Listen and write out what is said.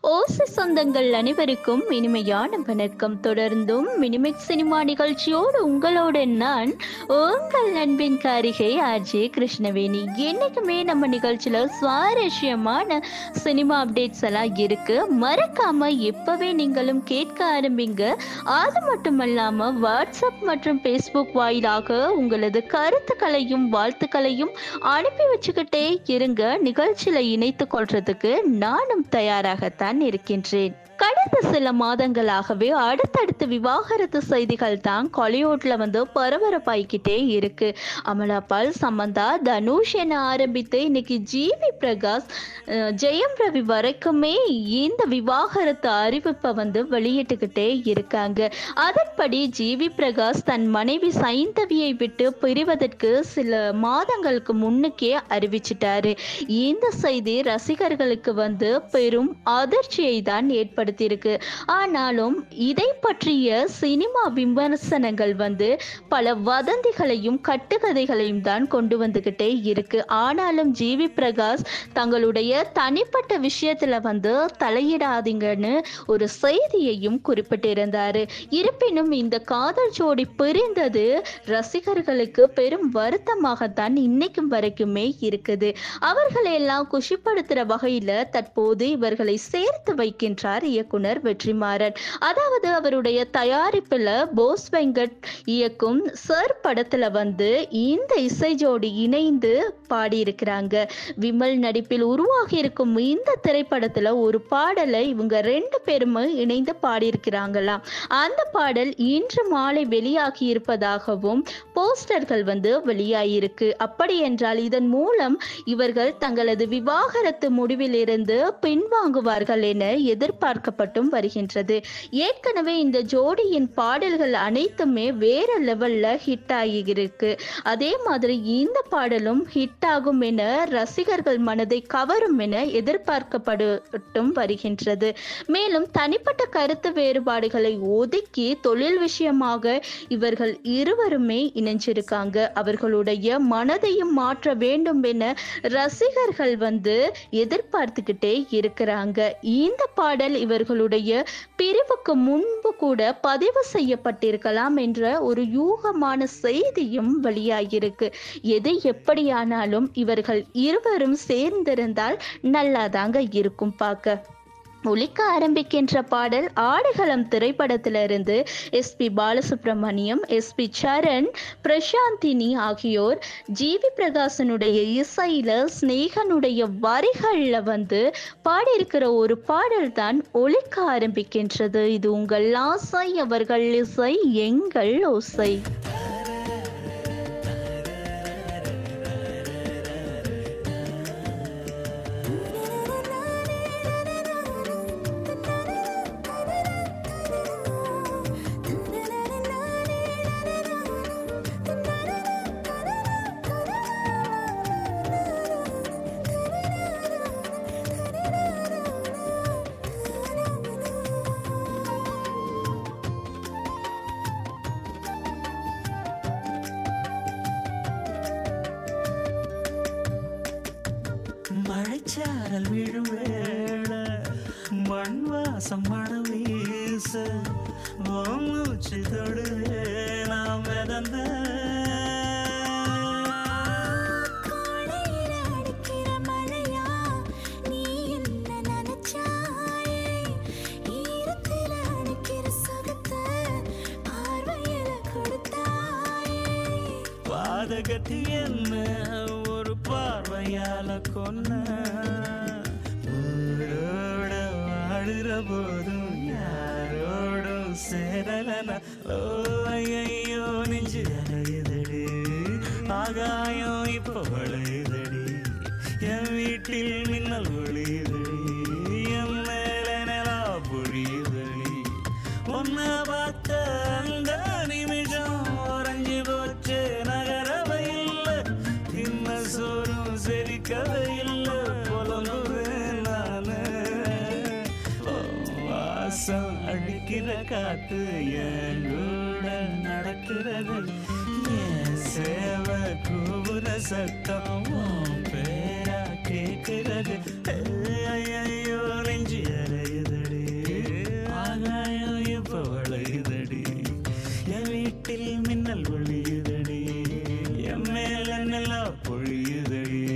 ஓசை சொந்தங்கள் அனைவருக்கும் இனிமையான வணக்கம் தொடர்ந்தும் மினிமிக் சினிமா நிகழ்ச்சியோடு உங்களோட நான் உங்கள் அன்பின் காரிகை ஆர்ஜே கிருஷ்ணவேணி என்னைக்குமே நம்ம நிகழ்ச்சியில சுவாரஸ்யமான சினிமா அப்டேட்ஸ் எல்லாம் இருக்கு மறக்காம இப்பவே நீங்களும் கேட்க ஆரம்பிங்க அது மட்டுமல்லாம வாட்ஸ்அப் மற்றும் ஃபேஸ்புக் வாயிலாக உங்களது கருத்துக்களையும் வாழ்த்துக்களையும் அனுப்பி வச்சுக்கிட்டே இருங்க நிகழ்ச்சியில இணைத்து கொள்றதுக்கு நானும் தயாராகத்தான் இருக்கின்றேன் கடந்த சில மாதங்களாகவே அடுத்தடுத்த விவாகரத்து செய்திகள் தான் கொலையோட்ல வந்து பரபரப்பாய்க்கிட்டே இருக்கு அமலாபால் சமந்தா தனுஷ் என ஆரம்பித்து இன்னைக்கு ஜிவி பிரகாஷ் அஹ், ஜெயம் ரவி வரைக்குமே இந்த விவாகரத்து அறிவிப்பை வந்து வெளியிட்டுக்கிட்டே இருக்காங்க அதன்படி ஜிவி பிரகாஷ் தன் மனைவி சைந்தவியை விட்டு பிரிவதற்கு சில மாதங்களுக்கு முன்னுக்கே அறிவிச்சிட்டாரு இந்த செய்தி ரசிகர்களுக்கு வந்து பெரும் அதிர்ச்சியை தான் ஏற்படுத்தியிருக்கு ஆனாலும் இதை பற்றிய சினிமா விமர்சனங்கள் வந்து பல வதந்திகளையும் கட்டுக்கதைகளையும் தான் கொண்டு வந்துகிட்டே இருக்கு ஆனாலும் ஜிவி பிரகாஷ் தங்களுடைய தனிப்பட்ட விஷயத்துல வந்து தலையிடாதீங்கன்னு ஒரு செய்தியையும் குறிப்பிட்டிருந்தாரு இருப்பினும் இந்த காதல் ஜோடி பிரிந்தது ரசிகர்களுக்கு பெரும் வருத்தமாகத்தான் இன்னைக்கும் வரைக்குமே இருக்குது அவர்களை எல்லாம் குஷிப்படுத்துற வகையில தற்போது இவர்களை சேர்த்து வைக்கின்றார் இயக்குனர் வெற்றிமாறன் அதாவது அவருடைய தயாரிப்புல போஸ் வெங்கட் இயக்கும் சர் படத்துல வந்து இந்த இசை ஜோடி இணைந்து பாடியிருக்கிறாங்க விமல் நடிப்பில் உருவாகி இருக்கும் இந்த திரைப்படத்துல ஒரு பாடலை இவங்க ரெண்டு பேருமே இணைந்து பாடியிருக்கிறாங்களாம் அந்த பாடல் இன்று மாலை வெளியாகி இருப்பதாகவும் போஸ்டர்கள் வந்து வெளியாகியிருக்கு அப்படி என்றால் இதன் மூலம் இவர்கள் தங்களது விவாகரத்து முடிவிலிருந்து பின்வாங்குவார்கள் என எதிர்பார்க்கப்பட்டும் வருகின்றது ஏற்கனவே இந்த ஜோடியின் பாடல்கள் அனைத்துமே வேற லெவல்ல ஹிட் ஆகியிருக்கு அதே மாதிரி இந்த பாடலும் ஹிட் ஆகும் என ரசிகர்கள் மனதை கவரும் என எதிர்பார்க்கப்பட்டும் வருகின்றது மேலும் தனிப்பட்ட கருத்து வேறுபாடுகளை ஒதுக்கி தொழில் விஷயமாக இவர்கள் இருவருமே இணைஞ்சிருக்காங்க அவர்களுடைய மனதையும் மாற்ற வேண்டும் என ரசிகர்கள் வந்து எதிர்பார்த்துக்கிட்டே இருக்கிறாங்க இந்த பாடல் இவர்களுடைய பிரிவுக்கு முன்பு கூட பதிவு செய்யப்பட்டிருக்கலாம் என்ற ஒரு யூகமான செய்தியும் வெளியாகியிருக்கு எது எப்படியானாலும் இவர்கள் இருவரும் சேர்ந்திருந்தால் நல்லாதாங்க இருக்கும் பார்க்க ஒலிக்க ஆரம்பிக்கின்ற பாடல் ஆடுகளம் திரைப்படத்திலிருந்து எஸ்பி பாலசுப்ரமணியம் எஸ்பி சரண் பிரசாந்தினி ஆகியோர் ஜிவி பிரகாசனுடைய இசையில ஸ்னேகனுடைய வரிகள்ல வந்து பாடியிருக்கிற ஒரு பாடல் தான் ஒலிக்க ஆரம்பிக்கின்றது இது உங்கள் ஆசை அவர்கள் இசை எங்கள் ஓசை மழைச்சாரல் விழும் வேள மண் வாசம் மணம் வீச உன் மூச்சு தொடுவே நாம் மிதந்த காலையில அடிக்கிற மழையா நீ என்ன நினைச்சாயே ஈரத்தில அடிக்கிற சுகத்தை பார்வையில கொடுத்தாயே பாதகத்தி என்ன ஒரு பார்வையால கொன்ன ஊரோட வாழுற போதும் யாரோடும் சேரலன ஓ ஐயோ நெஞ்சு அலையுதடி ஆகாயம் இப்போ வளையுதடி என் வீட்டில் மின்னல் ஒளியுதடி என் மேல நிலா பொழியுதடி உன்னை பார்த்த அந்த நிமிஷம் உறைஞ்சு போச்சு நகரவை இல்லை தின்ன சோறும் செரிக்கவே இல்லை புலம்புவேன் நானு ஓ, வாசம் அடிக்கிற காத்து என் கூட நடக்கிறது என் சேவை கூவுற சத்தம் உன் பேரா கேட்கிறது ஐயோ நெஞ்சு அறையுது வீட்டில் மின்னல் ஒழியுதடி என் மேல நிலா பொழியுதடி